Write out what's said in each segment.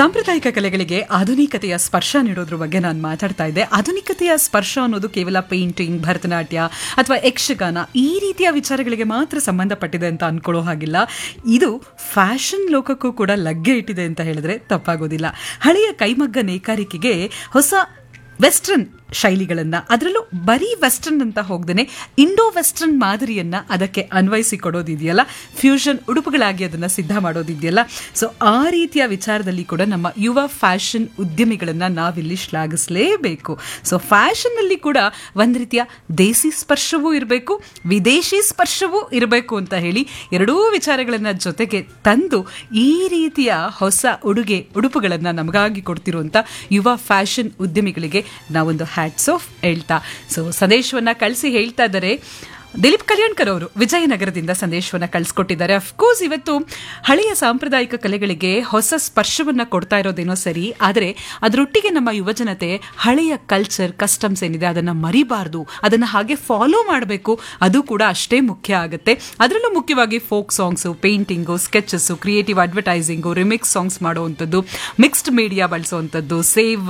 ಸಾಂಪ್ರದಾಯಿಕ ಕಲೆಗಳಿಗೆ ಆಧುನಿಕತೆಯ ಸ್ಪರ್ಶ ನೀಡೋದ್ರ ಬಗ್ಗೆ ನಾನು ಮಾತಾಡ್ತಾ ಇದ್ದೆ ಆಧುನಿಕತೆಯ ಸ್ಪರ್ಶ ಅನ್ನೋದು ಕೇವಲ ಪೇಂಟಿಂಗ್ ಭರತನಾಟ್ಯ ಅಥವಾ ಯಕ್ಷಗಾನ ಈ ರೀತಿಯ ವಿಚಾರಗಳಿಗೆ ಮಾತ್ರ ಸಂಬಂಧಪಟ್ಟಿದೆ ಅಂತ ಅನ್ಕೊಳ್ಳೋ ಹಾಗಿಲ್ಲ ಇದು ಫ್ಯಾಷನ್ ಲೋಕಕ್ಕೂ ಕೂಡ ಲಗ್ಗೆ ಇಟ್ಟಿದೆ ಅಂತ ಹೇಳಿದ್ರೆ ತಪ್ಪಾಗೋದಿಲ್ಲ ಹಳೆಯ ಕೈಮಗ್ಗ ನೇಕಾರಿಕೆಗೆ ಹೊಸ ವೆಸ್ಟರ್ನ್ ಶೈಲಿಗಳನ್ನ ಅದರಲ್ಲೂ ಬರೀ ವೆಸ್ಟರ್ನ್ ಅಂತ ಹೋಗ್ದೇನೆ ಇಂಡೋ ವೆಸ್ಟರ್ನ್ ಮಾದರಿಯನ್ನ ಅದಕ್ಕೆ ಅನ್ವಯಿಸಿ ಕೊಡೋದಿದೆಯಲ್ಲ ಫ್ಯೂಷನ್ ಉಡುಪುಗಳಾಗಿ ಅದನ್ನ ಸಿದ್ಧ ಮಾಡೋದಿದೆಯಲ್ಲ ಸೊ ಆ ರೀತಿಯ ವಿಚಾರದಲ್ಲಿ ಕೂಡ ನಮ್ಮ ಯುವ ಫ್ಯಾಷನ್ ಉದ್ಯಮಿಗಳನ್ನ ನಾವಿಲ್ಲಿ ಶ್ಲಾಘಿಸಲೇಬೇಕು ಸೊ ಫ್ಯಾಷನ್ ಅಲ್ಲಿ ಕೂಡ ಒಂದ್ ರೀತಿಯ ದೇಸಿ ಸ್ಪರ್ಶವೂ ಇರಬೇಕು ವಿದೇಶಿ ಸ್ಪರ್ಶವೂ ಇರಬೇಕು ಅಂತ ಹೇಳಿ ಎರಡೂ ವಿಚಾರಗಳನ್ನ ಜೊತೆಗೆ ತಂದು ಈ ರೀತಿಯ ಹೊಸ ಉಡುಗೆ ಉಡುಪುಗಳನ್ನ ನಮಗಾಗಿ ಕೊಡ್ತಿರುವಂತ ಯುವ ಫ್ಯಾಷನ್ ಉದ್ಯಮಿಗಳಿಗೆ ನಾವೊಂದು ಹ್ಯಾಟ್ಸ್ ಆಫ್ ಹೇಳ್ತಾ ಸೊ ಸಂದೇಶವನ್ನ ಕಳಿಸಿ ಹೇಳ್ತಾ ಇದ್ದಾರೆ ದಿಲೀಪ್ ಕಲ್ಯಾಣ್ಕರ್ ಅವರು ವಿಜಯನಗರದಿಂದ ಸಂದೇಶವನ್ನ ಕಳಿಸ್ಕೊಟ್ಟಿದ್ದಾರೆ ಅಫ್ಕೋರ್ಸ್ ಇವತ್ತು ಹಳೆಯ ಸಾಂಪ್ರದಾಯಿಕ ಕಲೆಗಳಿಗೆ ಹೊಸ ಸ್ಪರ್ಶವನ್ನ ಕೊಡ್ತಾ ಇರೋದೇನೋ ಸರಿ ಆದರೆ ಅದರೊಟ್ಟಿಗೆ ನಮ್ಮ ಯುವಜನತೆ ಹಳೆಯ ಕಲ್ಚರ್ ಕಸ್ಟಮ್ಸ್ ಏನಿದೆ ಅದನ್ನ ಮರಿಬಾರ್ದು ಅದನ್ನ ಹಾಗೆ ಫಾಲೋ ಮಾಡಬೇಕು ಅದು ಕೂಡ ಅಷ್ಟೇ ಮುಖ್ಯ ಆಗುತ್ತೆ ಅದರಲ್ಲೂ ಮುಖ್ಯವಾಗಿ folk songs painting sketches creative advertising remix songs ಮಾಡುವಂಥದ್ದು ಮಿಕ್ಸ್ಡ್ ಮೀಡಿಯಾ ಬಳಸುವಂಥದ್ದು ಸೇವ್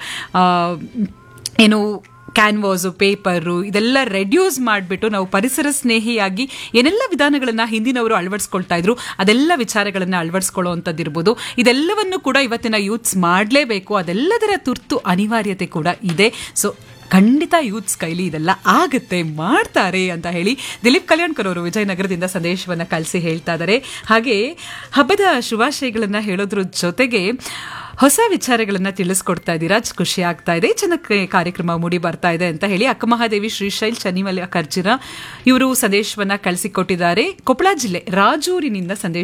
ಏನು ಕ್ಯಾನ್ವಾಸು ಪೇಪರು ಇದೆಲ್ಲ ರೆಡ್ಯೂಸ್ ಮಾಡಿಬಿಟ್ಟು ನಾವು ಪರಿಸರ ಸ್ನೇಹಿಯಾಗಿ ಏನೆಲ್ಲ ವಿಧಾನಗಳನ್ನ ಹಿಂದಿನವರು ಅಳವಡಿಸ್ಕೊಳ್ತಾ ಇದ್ರು ಅದೆಲ್ಲ ವಿಚಾರಗಳನ್ನ ಅಳವಡಿಸ್ಕೊಳ್ಳುವಂಥದ್ದು ಇರ್ಬೋದು ಇದೆಲ್ಲವನ್ನು ಕೂಡ ಇವತ್ತಿನ ಯೂತ್ಸ್ ಮಾಡಲೇಬೇಕು ಅದೆಲ್ಲದರ ತುರ್ತು ಅನಿವಾರ್ಯತೆ ಕೂಡ ಇದೆ ಸೊ ಖಂಡಿತ ಯೂತ್ಸ್ ಕೈಲಿ ಇದೆಲ್ಲ ಆಗುತ್ತೆ ಮಾಡ್ತಾರೆ ಅಂತ ಹೇಳಿ ದಿಲೀಪ್ ಕಲ್ಯಾಣ್ಕರ್ ಅವರು ವಿಜಯನಗರದಿಂದ ಸಂದೇಶವನ್ನ ಕಳಿಸಿ ಹೇಳ್ತಾ ಇದ್ದಾರೆ ಹಾಗೆ ಹಬ್ಬದ ಶುಭಾಶಯಗಳನ್ನ ಹೇಳೋದ್ರ ಜೊತೆಗೆ ಹೊಸ ವಿಚಾರಗಳನ್ನ ತಿಳಿಸ್ಕೊಡ್ತಾ ಇದ್ದೀರಾ ಖುಷಿ ಆಗ್ತಾ ಇದೆ ಚೆನ್ನಾಗಿ ಕಾರ್ಯಕ್ರಮ ಮೂಡಿ ಬರ್ತಾ ಇದೆ ಅಂತ ಹೇಳಿ ಅಕ್ಕಮಹಾದೇವಿ ಶ್ರೀಶೈಲ್ ಚನಿಮಲ ಕರ್ಜಿನ ಇವರು ಸಂದೇಶವನ್ನ ಕಳಿಸಿಕೊಟ್ಟಿದ್ದಾರೆ ಕೊಪ್ಪಳ ಜಿಲ್ಲೆ ರಾಜೂರಿನಿಂದ ಸಂದೇಶ